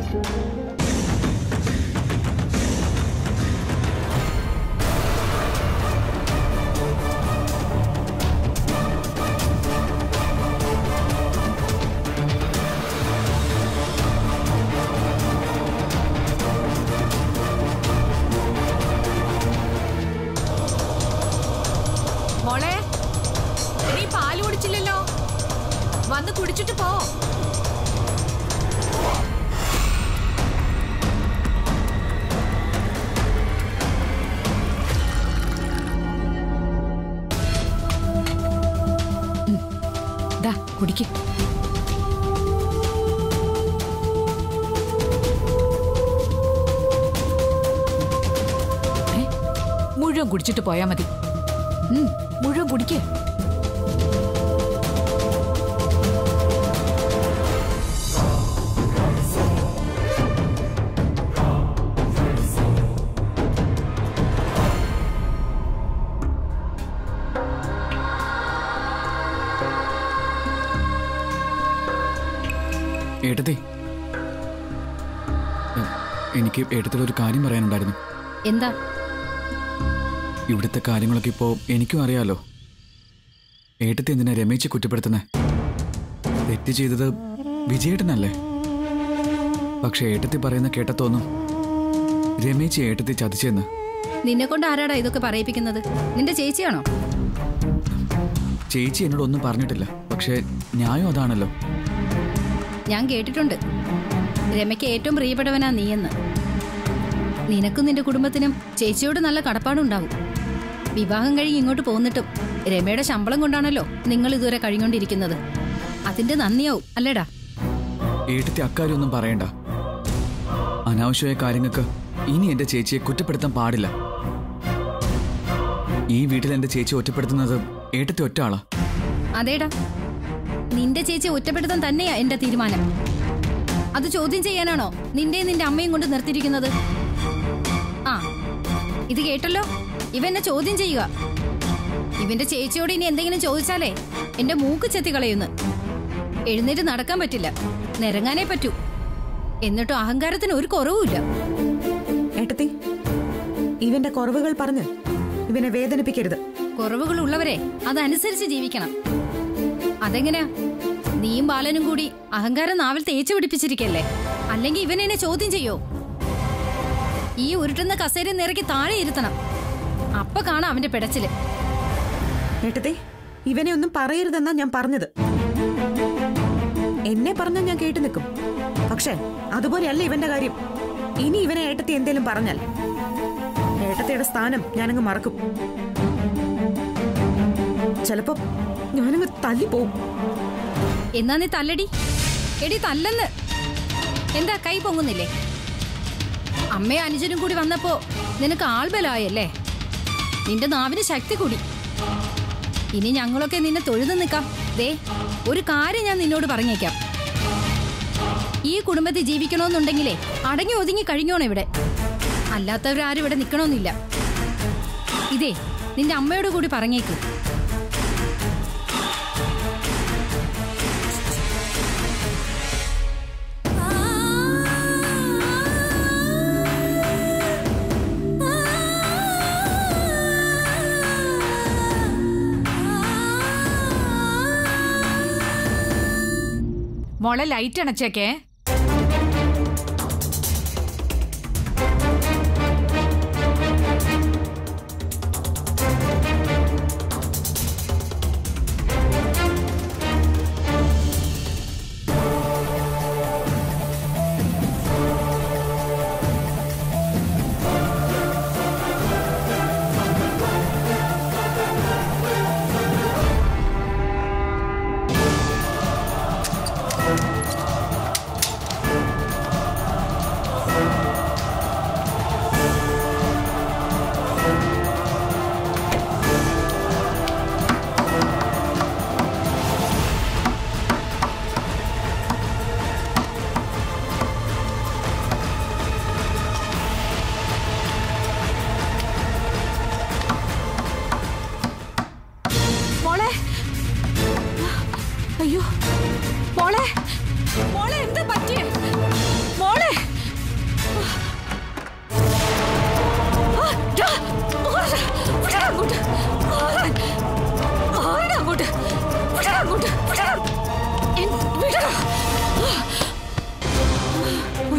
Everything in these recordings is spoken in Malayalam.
മോളെ നീ പാല് കുടിച്ചില്ലല്ലോ വന്ന് കുടിച്ചിട്ട് പോ ദാ കുടിക്ക് ഏ, മുഴുവൻ കുടിച്ചിട്ട് പോയാ മതി ഉം, മുഴുവൻ കുടിക്കേ ഏട്ടത്തി എ, എനിക്ക് ഏട്ടത്തിലൊരു കാര്യം പറയാനുണ്ടായിരുന്നു എന്താ ഇവിടുത്തെ കാര്യങ്ങളൊക്കെ ഇപ്പോൾ എനിക്കും അറിയാലോ ഏട്ടത്തി എന്തിനാ രമേശ് കുറ്റപ്പെടുത്തുന്നത് തെറ്റ് ചെയ്തത് വിജയേട്ടനല്ലേ പക്ഷെ ഏട്ടത്തി പറയുന്ന കേട്ടത്തോന്നും രമേശ് ഏട്ടത്തി ചതിച്ചെന്ന് നിന്നെ കൊണ്ട് ആരാടാ ഇതൊക്കെ പറയിപ്പിക്കുന്നത് നിന്റെ ചേച്ചിയാണോ ചേച്ചി എന്നോട് ഒന്നും പറഞ്ഞിട്ടില്ല പക്ഷേ ന്യായം അതാണല്ലോ ഞാൻ കേട്ടിട്ടുണ്ട് രമയ്ക്ക് ഏറ്റവും പ്രിയപ്പെട്ടവനാ നീയെന്ന് നിനക്കും നിന്റെ കുടുംബത്തിനും ചേച്ചിയോട് നല്ല കടപ്പാടുണ്ടാവും വിവാഹം കഴിഞ്ഞ് ഇങ്ങോട്ട് പോന്നിട്ടും രമയുടെ ശമ്പളം കൊണ്ടാണല്ലോ നിങ്ങൾ ഇതുവരെ കഴിഞ്ഞുകൊണ്ടിരിക്കുന്നത് അതിന്റെ നന്ദിയാവും അല്ലേടാ ഏട്ടത്തി അക്കാര്യമൊന്നും പറയണ്ട അനാവശ്യമായ കാര്യങ്ങൾക്ക് ഇനി എന്റെ ചേച്ചിയെ കുറ്റപ്പെടുത്താൻ പാടില്ല ഈ വീട്ടിൽ എന്റെ ചേച്ചി ഒറ്റപ്പെടുത്തുന്നത് ഏട്ടത്തി ഒറ്റ ആളാ അതേടാ നിന്റെ ചേച്ചി ഒറ്റപ്പെടുത്താൻ തന്നെയാ എന്റെ തീരുമാനം അത് ചോദ്യം ചെയ്യാനാണോ നിന്റെയും നിന്റെ അമ്മയും കൊണ്ട് നിർത്തിയിരിക്കുന്നത് ആ ഇത് കേട്ടല്ലോ ഇവെന്നെ ചോദ്യം ചെയ്യുക ഇവന്റെ ചേച്ചിയോട് ഇനി എന്തെങ്കിലും ചോദിച്ചാലേ എന്റെ മൂക്ക് ചെത്തി കളയുന്നു എഴുന്നേറ്റ് നടക്കാൻ പറ്റില്ല നിരങ്ങാനേ പറ്റൂ എന്നിട്ടും അഹങ്കാരത്തിന് ഒരു കുറവുമില്ല ഏട്ടത്തി ഇവന്റെ കുറവുകൾ പറഞ്ഞ് ഇവനെ വേദനിപ്പിക്കരുത് കുറവുകൾ ഉള്ളവരെ അതനുസരിച്ച് ജീവിക്കണം അതെങ്ങനെയാ നീയും ബാലനും കൂടി അഹങ്കാരം നാവിൽ തേച്ചു പിടിപ്പിച്ചിരിക്കല്ലേ അല്ലെങ്കിൽ ഇവൻ എന്നെ ചോദ്യം ചെയ്യോ ഈ ഉരുട്ടുന്ന കസേര നിറക്കി താഴെ ഇരുത്തണം അപ്പൊ കാണാം അവന്റെ പിടച്ചില് ഏട്ടത്തി ഇവനെ ഒന്നും പറയരുതെന്നാ ഞാൻ പറഞ്ഞത് എന്നെ പറഞ്ഞാൽ ഞാൻ കേട്ടു നിൽക്കും പക്ഷേ അതുപോലെയല്ല ഇവന്റെ കാര്യം ഇനി ഇവനെ ഏട്ടത്തി എന്തേലും പറഞ്ഞാൽ ഏട്ടത്തിയുടെ സ്ഥാനം ഞാനങ്ങ് മറക്കും ചിലപ്പോ ഞാനങ്ങ് തല്ലിപ്പോവും എന്നാ നീ തല്ലടി എടി തല്ലെന്ന് എന്താ കൈ പൊങ്ങുന്നില്ലേ അമ്മയും അനുജനും കൂടി വന്നപ്പോ നിനക്ക് ആൾബലമായല്ലേ നിന്റെ നാവിന് ശക്തി കൂടി ഇനി ഞങ്ങളൊക്കെ നിന്നെ തൊഴുതു നിൽക്കാം ദേ ഒരു കാര്യം ഞാൻ നിന്നോട് പറഞ്ഞേക്കാം ഈ കുടുംബത്തിൽ ജീവിക്കണമെന്നുണ്ടെങ്കിലേ അടങ്ങി ഒതുങ്ങി കഴിഞ്ഞോണം ഇവിടെ അല്ലാത്തവരാരും ഇവിടെ നിൽക്കണമെന്നില്ല ഇതേ നിന്റെ അമ്മയോട് കൂടി പറഞ്ഞേക്ക് മോളെ ലൈറ്റ് അണച്ചേക്കേ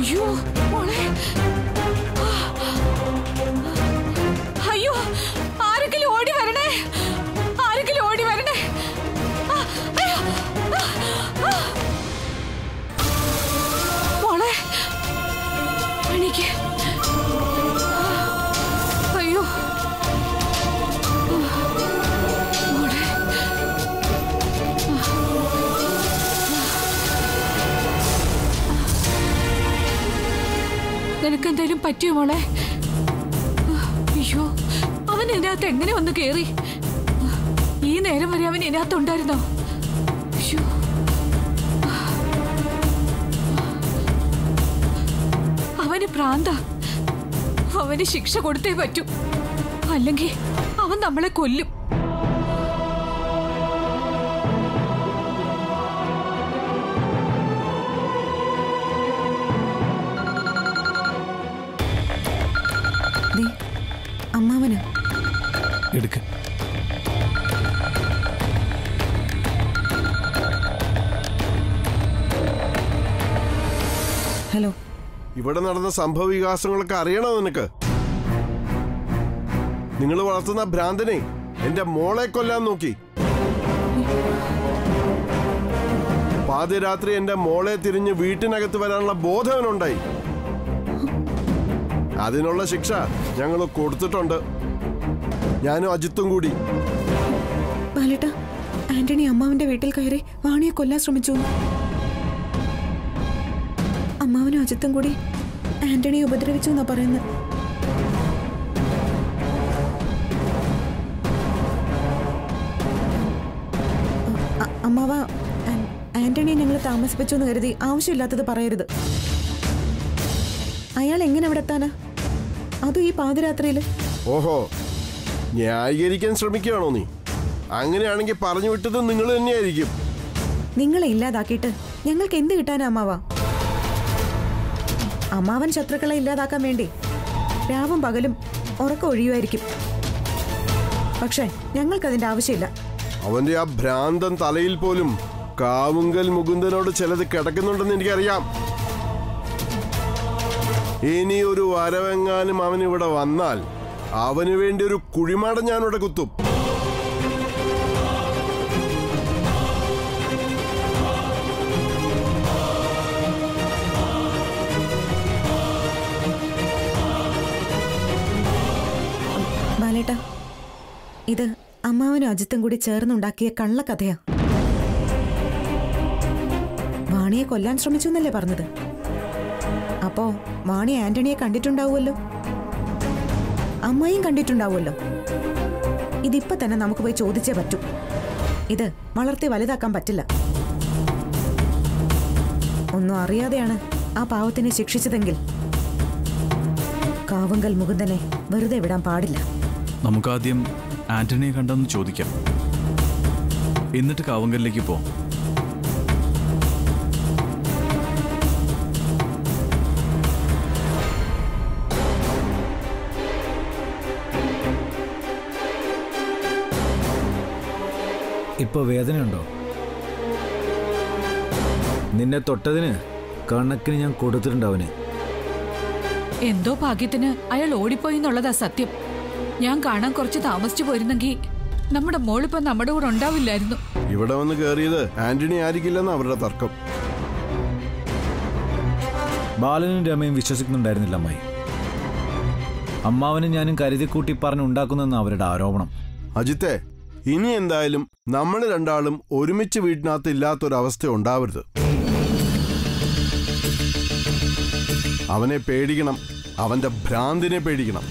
അയ്യോ മോളെ അയ്യോ ആരെങ്കിലും ഓടി വരണേ ആരെങ്കിലും ഓടി വരണേ ആ, അയ്യോ, ആ, ആ. മോളെ എണീക്ക് അയ്യോ മോളെ നിനക്ക് എന്തായാലും പറ്റിയോ മോളെ അയ്യോ അവൻ ഇതിനകത്ത് എങ്ങനെ വന്ന് കേറി ഈ നേരം വരെ അവൻ ഇതിനകത്ത് ഉണ്ടായിരുന്നോ അയ്യോ അവന് പ്രാന്ത അവന് ശിക്ഷ കൊടുത്തേ പറ്റൂ അല്ലെങ്കിൽ അവൻ നമ്മളെ കൊല്ലും ദേ, അമ്മാവന് എടുക്ക് ഹലോ ഇവിടെ നടന്ന സംഭവ വികാസങ്ങളൊക്കെ അറിയണോ നിനക്ക് നിങ്ങൾ വളർത്തുന്ന ഭ്രാന്തനെ എന്റെ മോളെ കൊല്ലാൻ നോക്കി പാതിരാത്രി എന്റെ മോളെ തിരിഞ്ഞ് വീട്ടിനകത്ത് വരാനുള്ള ബോധവനുണ്ടായി അതിനുള്ള ശിക്ഷ ഞങ്ങൾ കൊടുത്തിട്ടുണ്ട് ഞാനും അജിത്തും കൂടി ബാലേട്ട ആന്റണി അമ്മാവന്റെ വീട്ടിൽ കയറി വാണിയെ കൊല്ലാൻ ശ്രമിച്ചു അമ്മാവനും അജിത്തും കൂടി ആന്റണിയെ ഉപദ്രവിച്ചു എന്നാ പറയുന്നത് അ- അമ്മാവ ആൻ- ആന്റണിയെ ഞങ്ങൾ താമസിപ്പിച്ചു എന്ന് കരുതി ആവശ്യമില്ലാത്തത് പറയരുത് അയാൾ എങ്ങനെ അവിടെ എത്താനാ അതും ഈ പാതിരാത്രിയില് ഓഹോ ന്യായീകരിക്കാൻ ശ്രമിക്കുകയാണോ നീ അങ്ങനെയാണെങ്കിൽ പറഞ്ഞു വിട്ടത് നിങ്ങൾ തന്നെയായിരിക്കും നിങ്ങളെ ഇല്ലാതാക്കിയിട്ട് ഞങ്ങൾക്ക് എന്ത് കിട്ടാനാ അമ്മാവ അമ്മാവൻ ശത്രുക്കളെ ഇല്ലാതാക്കാൻ വേണ്ടി രാവും പകലും ഉറക്കം ഒഴിയുമായിരിക്കും പക്ഷേ ഞങ്ങൾക്കതിന്റെ ആവശ്യമില്ല അവന്റെ ആ ഭ്രാന്തൻ തലയിൽ പോലും കാവുങ്കൽ മുകുന്ദനോട് ചിലത് കിടക്കുന്നുണ്ടെന്ന് എനിക്കറിയാം ഇനി ഒരു വരവെങ്ങാനും അവൻ ഇവിടെ വന്നാൽ അവന് വേണ്ടി ഒരു കുഴിമാടം ഞാനിവിടെ കുത്തും ബാലേട്ട ഇത് അമ്മാവനും അജിത്തും കൂടി ചേർന്നുണ്ടാക്കിയ കള്ളക്കഥയാ വാണിയെ കൊല്ലാൻ ശ്രമിച്ചു എന്നല്ലേ പറഞ്ഞത് അപ്പോ വാണി ആന്റണിയെ കണ്ടിട്ടുണ്ടാവുമല്ലോ അമ്മായിയും കണ്ടിട്ടുണ്ടാവുമല്ലോ ഇതിപ്പോ തന്നെ നമുക്ക് പോയി ചോദിച്ചേ പറ്റൂ ഇത് വളർത്തി വലുതാക്കാൻ പറ്റില്ല ഒന്നും അറിയാതെയാണ് ആ പാവത്തിനെ ശിക്ഷിച്ചതെങ്കിൽ കാവുങ്കൽ മുകുന്ദനെ വെറുതെ വിടാൻ പാടില്ല നമുക്കാദ്യം ആന്റണിയെ കണ്ടെന്ന് ചോദിക്കാം എന്നിട്ട് കാവങ്കലിലേക്ക് പോവാം ഇപ്പൊ വേദനയുണ്ടോ നിന്നെ തൊട്ടതിന് കണക്കിന് ഞാൻ കൊടുത്തിട്ടുണ്ട് അവന് എന്തോ ഭാഗ്യത്തിന് അയാൾ ഓടിപ്പോയി എന്നുള്ളതാ സത്യം ഞാൻ കാണാൻ കുറച്ച് താമസിച്ചു പോയിരുന്നെങ്കിൽ നമ്മുടെ മോളിപ്പോ നമ്മുടെ കൂടെ ഉണ്ടാവില്ലായിരുന്നു ഇവിടെ വന്ന് കയറിയത് ആന്റണി ആയിരിക്കില്ലെന്ന് അവരുടെ തർക്കം ബാലനും രമയും വിശ്വസിക്കുന്നുണ്ടായിരുന്നില്ല അമ്മായി അമ്മാവനും ഞാനും കരുതിക്കൂട്ടി പറഞ്ഞുണ്ടാക്കുന്നെന്ന് അവരുടെ ആരോപണം അജിത്തെ ഇനി എന്തായാലും നമ്മൾ രണ്ടാളും ഒരുമിച്ച് വീട്ടിനകത്ത് ഇല്ലാത്തൊരവസ്ഥ ഉണ്ടാവരുത് അവനെ പേടിക്കണം അവന്റെ ഭ്രാന്തിനെ പേടിക്കണം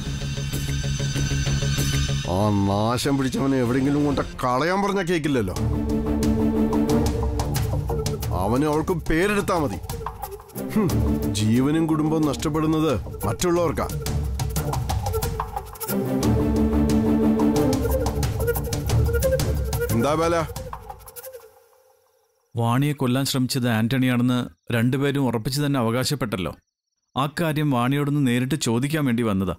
ആ നാശം പിടിച്ചവനെ എവിടെയെങ്കിലും കൊണ്ട് കളയാൻ പറഞ്ഞ കേക്കില്ലല്ലോ അവനെ അവൾക്ക് പേരെടുത്താ മതി ഹും, ജീവനും കുടുംബവും നഷ്ടപ്പെടുന്നത് മറ്റുള്ളവർക്കാ എന്താ ബല വാണിയെ കൊല്ലാൻ ശ്രമിച്ചത് ആന്റണിയാണെന്ന് രണ്ടുപേരും ഉറപ്പിച്ചു തന്നെ അവകാശപ്പെട്ടല്ലോ ആ കാര്യം വാണിയോടൊന്ന് നേരിട്ട് ചോദിക്കാൻ വേണ്ടി വന്നതാ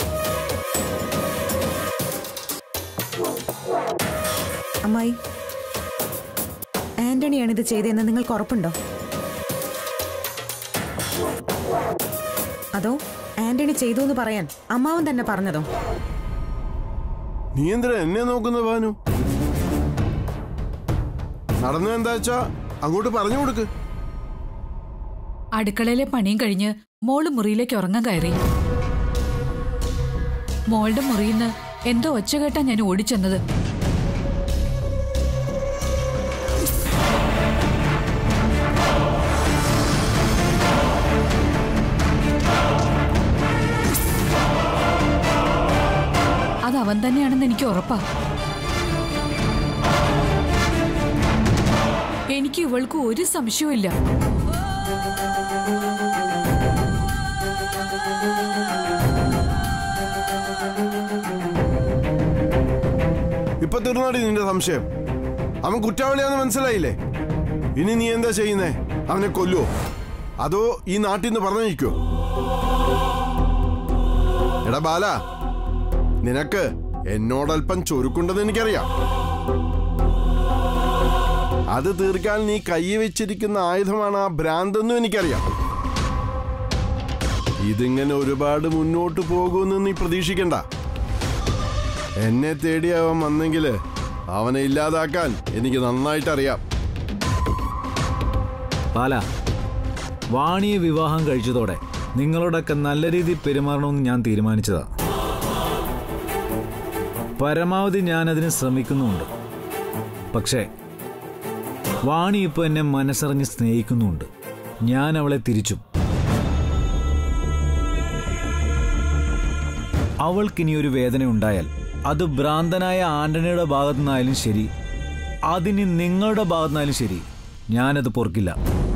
അമ്മായി ആന്റണിയാണ് ഇത് ചെയ്തതെന്ന് നിങ്ങൾക്ക് ഉറപ്പുണ്ടോ അതോ ആന്റണി ചെയ്തു എന്ന് പറയാൻ അമ്മാവൻ തന്നെ പറഞ്ഞതോ നീ എന്തിനാ എന്നെ നോക്കുന്ന ഭാനു നടന്നത് എന്താ വെച്ചാ അങ്ങോട്ട് പറഞ്ഞു കൊടുക്ക് അടുക്കളയിലെ പണിയും കഴിഞ്ഞ് മോള് മുറിയിലേക്ക് ഉറങ്ങാൻ കയറി മോളുടെ മുറിയിന്ന് എന്തോ ഒച്ച കേട്ടാ ഞാൻ ഓടിച്ചെന്നത് അത് അവൻ തന്നെയാണെന്ന് എനിക്ക് ഉറപ്പാ എനിക്ക് ഇവൾക്ക് ഒരു സംശയവുമില്ല ഇപ്പൊ തീർന്നാടി നിന്റെ സംശയം അവൻ കുറ്റവാളിയാന്ന് മനസ്സിലായില്ലേ ഇനി നീ എന്താ ചെയ്യുന്നേ അവനെ കൊല്ലുവോ അതോ ഈ നാട്ടിൽ നിന്ന് പറഞ്ഞിരിക്കോ എടാ ബാല നിനക്ക് എന്നോടൽപ്പം ചൊരുക്കുണ്ടെന്ന് എനിക്കറിയാം അത് തീർക്കാൻ നീ കൈ വെച്ചിരിക്കുന്ന ആയുധമാണ് ആ ഭ്രാന്തെന്നും എനിക്കറിയാം ഇതിങ്ങനെ ഒരുപാട് മുന്നോട്ട് പോകുമെന്ന് നീ പ്രതീക്ഷിക്കണ്ട എന്നെ തേടി അവൻ വന്നെങ്കിൽ അവനെ ഇല്ലാതാക്കാൻ എനിക്ക് നന്നായിട്ട് അറിയാം പാല വാണിയെ വിവാഹം കഴിച്ചതോടെ നിങ്ങളോടൊക്കെ നല്ല രീതിയിൽ പെരുമാറണമെന്ന് ഞാൻ തീരുമാനിച്ചതാ പരമാവധി ഞാൻ അതിന് ശ്രമിക്കുന്നുമുണ്ട് പക്ഷേ വാണി ഇപ്പോൾ എന്നെ മനസ്സറിഞ്ഞ് സ്നേഹിക്കുന്നുമുണ്ട് ഞാൻ അവളെ തിരിച്ചും അവൾക്കിനി ഒരു വേദന ഉണ്ടായാൽ അത് ഭ്രാന്തനായ ആന്റണിയുടെ ഭാഗത്തു നിന്നായാലും ശരി അതിനി നിങ്ങളുടെ ഭാഗത്തു നിന്നായാലും ശരി ഞാനത് പൊറുക്കില്ല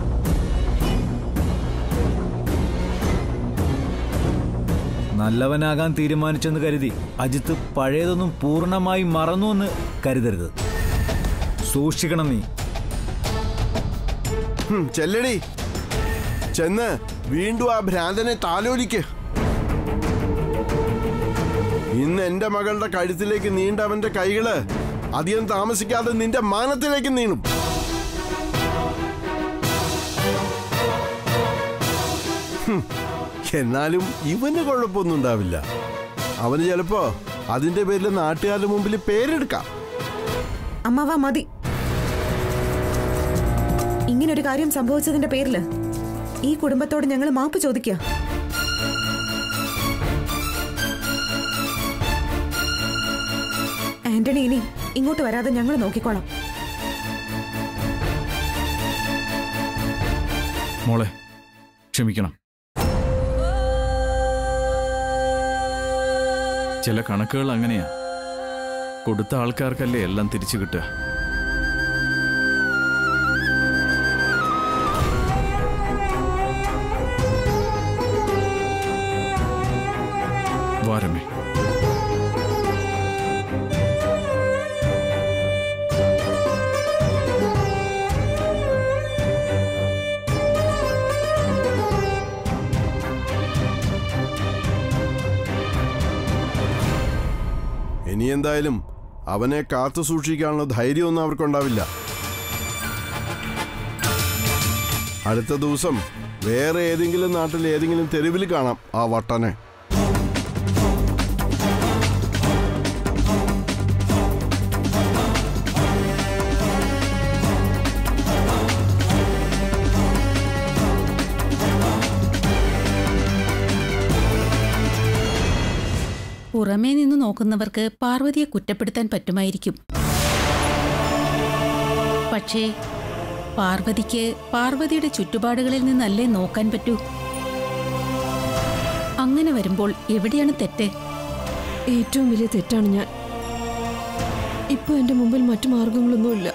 നല്ലവനാകാൻ തീരുമാനിച്ചെന്ന് കരുതി അജിത്ത് പഴയതൊന്നും പൂർണ്ണമായി മറന്നുവെന്ന് കരുതരുത് സൂക്ഷിക്കണം നീ ഹും, ചെല്ലടി ചെന്ന് വീണ്ടും ആ ഭ്രാന്തനെ താലോലിക്ക് ഇന്ന് എന്റെ മകളുടെ കഴുത്തിലേക്ക് നീണ്ട അവന്റെ കൈകള് അധികം താമസിക്കാതെ നിന്റെ മാനത്തിലേക്ക് നീളും ഹും, എന്നാലും ഇവന് കുഴപ്പമൊന്നും ഉണ്ടാവില്ല അവന് ചിലപ്പോ അതിന്റെ പേരിൽ നാട്ടുകാരുടെ മുമ്പിൽ പേരെടുക്കാം അമ്മാവ മതി ഇങ്ങനൊരു കാര്യം സംഭവിച്ചതിന്റെ പേരില് ഈ കുടുംബത്തോട് ഞങ്ങൾ മാപ്പ് ചോദിക്കുക ആന്റണി ഇനി ഇങ്ങോട്ട് വരാതെ ഞങ്ങൾ നോക്കിക്കോളാം മോളെ ക്ഷമിക്കണം ചില കണക്കുകൾ അങ്ങനെയാ കൊടുത്ത ആൾക്കാർക്കല്ലേ എല്ലാം തിരിച്ചു കിട്ടുക വാരമേ ഇനി എന്തായാലും അവനെ കാത്തു സൂക്ഷിക്കാനുള്ള ധൈര്യമൊന്നും അവർക്കുണ്ടാവില്ല അടുത്ത ദിവസം വേറെ ഏതെങ്കിലും നാട്ടിൽ ഏതെങ്കിലും തെരുവിൽ കാണാം ആ വട്ടനെ പുറമേ നിന്ന് നോക്കുന്നവർക്ക് പാർവതിയെ കുറ്റപ്പെടുത്താൻ പറ്റുമായിരിക്കും പക്ഷേ പാർവതിക്ക് പാർവതിയുടെ ചുറ്റുപാടുകളിൽ നിന്നല്ലേ നോക്കാൻ പറ്റൂ അങ്ങനെ വരുമ്പോൾ എവിടെയാണ് തെറ്റ് ഏറ്റവും വലിയ തെറ്റാണ് ഞാൻ ഇപ്പൊ എന്റെ മുമ്പിൽ മറ്റു മാർഗങ്ങളൊന്നുമില്ല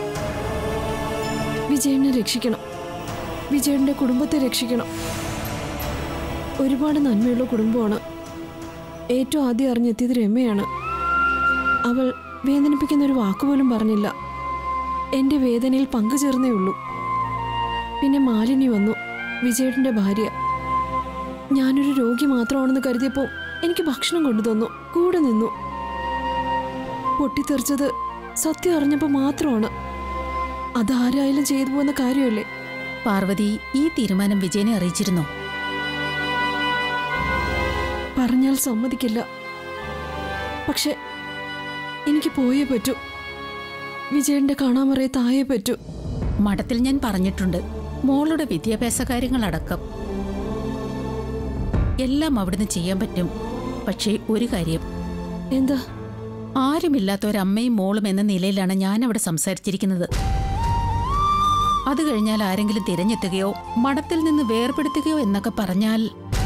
വിജയനെ രക്ഷിക്കണം വിജയന്റെ കുടുംബത്തെ രക്ഷിക്കണം ഒരുപാട് നന്മയുള്ള കുടുംബമാണ് ഏറ്റവും ആദ്യം അറിഞ്ഞെത്തിയത് രമയാണ് അവൾ വേദനിപ്പിക്കുന്ന ഒരു വാക്കുപോലും പറഞ്ഞില്ല എന്റെ വേദനയിൽ പങ്കുചേർന്നേ ഉള്ളൂ പിന്നെ മാലിനി വന്നു വിജയേട്ടന്റെ ഭാര്യ ഞാനൊരു രോഗി മാത്രമാണെന്ന് കരുതിയപ്പോൾ എനിക്ക് ഭക്ഷണം കൊണ്ടുതന്നു കൂടെ നിന്നു പൊട്ടിത്തെറിച്ചത് സത്യം അറിഞ്ഞപ്പോൾ മാത്രമാണ് അതാരായാലും ചെയ്തു പോകുന്ന കാര്യമല്ലേ പാർവതി ഈ തീരുമാനം വിജയനെ അറിയിച്ചിരുന്നോ പറഞ്ഞാൽ സമ്മതിക്കില്ല പക്ഷെ എനിക്ക് പോയേ പറ്റൂ വിജയന്റെ കാണാമറയെ തായേ പറ്റൂ മഠത്തിൽ ഞാൻ പറഞ്ഞിട്ടുണ്ട് മോളുടെ വിദ്യാഭ്യാസ കാര്യങ്ങളടക്കം എല്ലാം അവിടുന്ന് ചെയ്യാൻ പറ്റും പക്ഷേ ഒരു കാര്യം എന്താ ആരുമില്ലാത്ത ഒരമ്മയും മോളും എന്ന നിലയിലാണ് ഞാൻ അവിടെ സംസാരിച്ചിരിക്കുന്നത് അത് കഴിഞ്ഞാൽ ആരെങ്കിലും തിരഞ്ഞെത്തുകയോ മഠത്തിൽ നിന്ന് വേർപെടുത്തുകയോ എന്നൊക്കെ പറഞ്ഞാൽ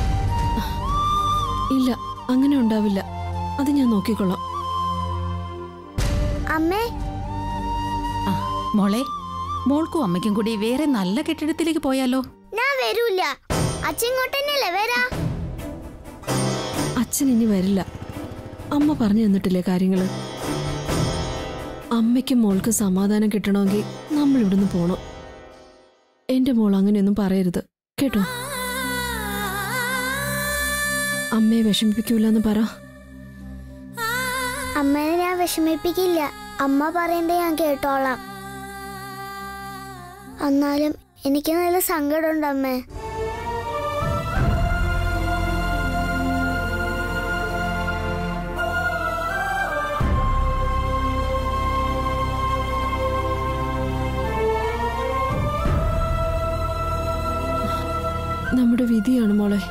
ഇല്ല അങ്ങനെ ഉണ്ടാവില്ല അത് ഞാൻ നോക്കിക്കൊള്ളാം അമ്മേ ആ, മോളെ മോൾക്കും അമ്മയ്ക്കും കൂടി വേറെ നല്ല കെട്ടിടത്തിലേക്ക് പോയാലോ ഞാൻ വരൂല അച്ഛൻ ഇങ്ങോട്ട് തന്നെയല്ലേ വരാ അച്ഛൻ ഇനി വരില്ല അമ്മ പറഞ്ഞു തന്നിട്ടില്ലേ കാര്യങ്ങള് അമ്മയ്ക്കും മോൾക്ക് സമാധാനം കിട്ടണമെങ്കിൽ നമ്മൾ ഇവിടുന്ന് പോണം എന്റെ മോൾ അങ്ങനെയൊന്നും പറയരുത് കേട്ടോ അമ്മയെ വിഷമിപ്പിക്കൂലെന്ന് പറ അമ്മേനെ ഞാൻ വിഷമിപ്പിക്കില്ല അമ്മ പറയണ്ടേ ഞാൻ കേട്ടോളാം എന്നാലും എനിക്ക് നല്ല സങ്കടമുണ്ട് അമ്മേ നമ്മുടെ വിധിയാണ് മോളെ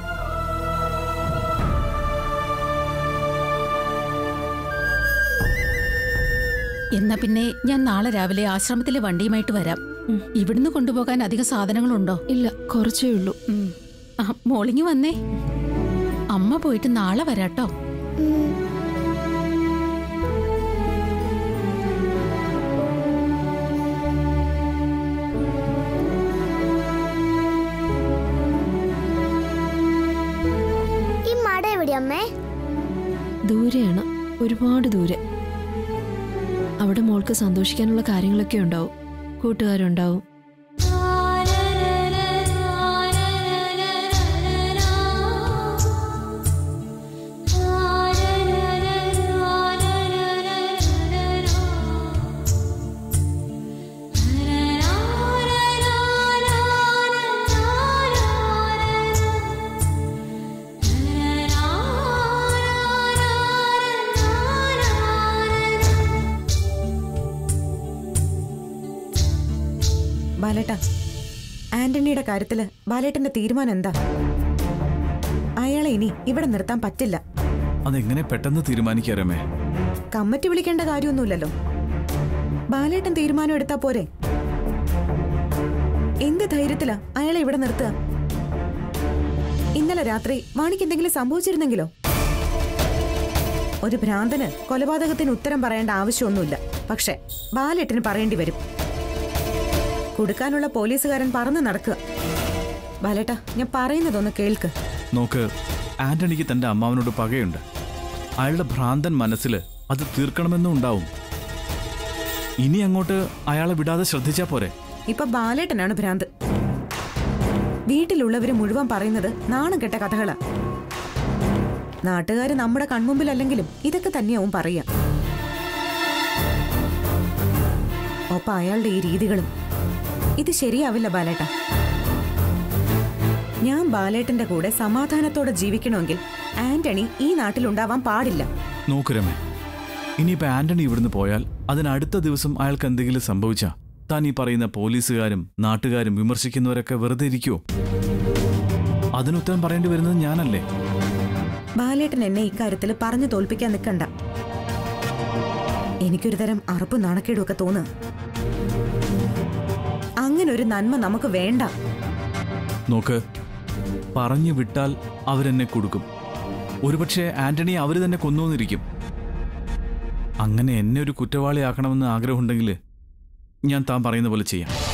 എന്നാ പിന്നെ ഞാൻ നാളെ രാവിലെ ആശ്രമത്തിലെ വണ്ടിയുമായിട്ട് വരാം ഇവിടുന്ന് കൊണ്ടുപോകാൻ അധികം സാധനങ്ങളുണ്ടോ ഇല്ല കുറച്ചേ ഉള്ളൂ ഉം. ആ, മോളിങ്ങി വന്നേ അമ്മ പോയിട്ട് നാളെ വരാട്ടോ ഉം. ഈ മട എവിടെ അമ്മേ ദൂരെയാണ് ഒരുപാട് ദൂരെ അവിടെ മോൾക്ക് സന്തോഷിക്കാനുള്ള കാര്യങ്ങളൊക്കെ ഉണ്ടാവും കൂട്ടുകാരുണ്ടാവും ബാലേട്ട ആന്റണിയുടെ കാര്യത്തില് ബാലേട്ടന്റെ തീരുമാനം എന്താ അയാളെ ഇനി ഇവിടെ നിർത്താൻ പറ്റില്ല അതെങ്ങനെ പെട്ടെന്ന് തീരുമാനിക്കാം രമേ കമ്മിറ്റി വിളിക്കേണ്ട കാര്യമൊന്നുമില്ലല്ലോ ബാലേട്ടൻ തീരുമാനം എടുത്താ പോരെ എന്ത് ധൈര്യത്തിലാ അയാളെ ഇവിടെ നിർത്തുക ഇന്നലെ രാത്രി വാണിക്ക് എന്തെങ്കിലും സംഭവിച്ചിരുന്നെങ്കിലോ ഒരു ഭ്രാന്തന് കൊലപാതകത്തിന് ഉത്തരം പറയേണ്ട ആവശ്യമൊന്നുമില്ല പക്ഷെ ബാലേട്ടന് പറയേണ്ടി വരും കൊടുക്കാനുള്ള പോലീസുകാരൻ പറന്ന് നടക്കുക ബാലേട്ട ഞാൻ പറയുന്നതൊന്ന് കേൾക്ക് നോക്ക് ആന്റണിക്ക് തന്റെ അമ്മാവനോട് പകയുണ്ട് അയാളുടെ ഭ്രാന്തൻ മനസ്സിൽ അത് തീർക്കണമെന്നും ഉണ്ടാവും ഇനി അങ്ങോട്ട് അയാളെ വിടാതെ ശ്രദ്ധിച്ചാ പോരെ ഇപ്പൊ ബാലേട്ടനാണ് ഭ്രാന്ത് വീട്ടിലുള്ളവര് മുഴുവൻ പറയുന്നത് നാണം കെട്ട കഥകളാ നാട്ടുകാര് നമ്മുടെ കൺമുമ്പിലല്ലെങ്കിലും ഇതൊക്കെ തന്നെയാവും പറയാ ഒപ്പം അയാളുടെ ഈ രീതികളും ഇത് ശരിയാവില്ല ബാലേട്ട ഞാൻ ബാലേട്ടന്റെ കൂടെ സമാധാനത്തോടെ ജീവിക്കണമെങ്കിൽ ആന്റണി ഈ നാട്ടിലുണ്ടാവാൻ പാടില്ല നോക്ക് രമേ ഇനിയിപ്പോ ആന്റണി ഇവിടുന്ന് പോയാൽ അതിനടുത്ത ദിവസം അയാൾക്ക് എന്തെങ്കിലും സംഭവിച്ചാ താൻ ഈ പറയുന്ന പോലീസുകാരും നാട്ടുകാരും വിമർശിക്കുന്നവരൊക്കെ വെറുതെ ഇരിക്കുവോ അതിനുത്തരം പറയേണ്ടി വരുന്നത് ഞാനല്ലേ ബാലേട്ടൻ എന്നെ ഇക്കാര്യത്തിൽ പറഞ്ഞു തോൽപ്പിക്കാൻ നിൽക്കണ്ട എനിക്കൊരു തരം അറപ്പും നാണക്കേടും ഒക്കെ തോന്നുക അങ്ങനെ ഒരു നന്മ നമുക്ക് വേണ്ട നോക്ക് പറഞ്ഞു വിട്ടാൽ അവരെന്നെ കൊടുക്കും ഒരുപക്ഷെ ആന്റണി അവർ തന്നെ കൊന്നുവന്നിരിക്കും അങ്ങനെ എന്നെ ഒരു കുറ്റവാളിയാക്കണമെന്ന് ആഗ്രഹമുണ്ടെങ്കിൽ ഞാൻ താൻ പറയുന്ന പോലെ ചെയ്യാം